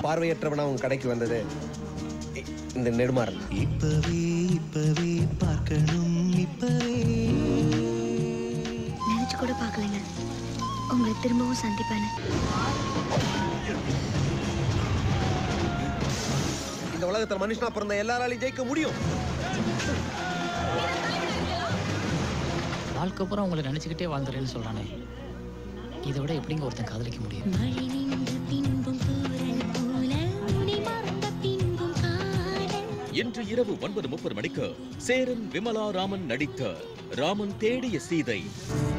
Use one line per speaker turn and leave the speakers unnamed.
பார்வையற்றவனா உன் கடைக்கு வந்தது இ- இந்த நெடுமாறன்
இப்பவே இப்பவே பார்க்கணும் இப்பவே
நினைச்சு கூட பார்க்கலங்க உங்களை திரும்பவும் சந்திப்பேன்னு
இந்த உலகத்துல மனுஷனா பிறந்த எல்லாராலையும் ஜெயிக்க முடியும்
வாழ்க்கை பூரா உங்களை நினச்சிக்கிட்டே வாழ்ந்துறேன்னு சொல்கிறானே இதை விட எப்படிங்க ஒருத்தன் காதலிக்க முடியும்
மழை நின்ற பின்பும் தூரல் போல உனை மறந்த பின்பும் காதல்
இன்று இரவு ஒன்பது முப்பது மணிக்கு சேரன் விமலா ராமன் நடித்த ராமன் தேடிய சீதை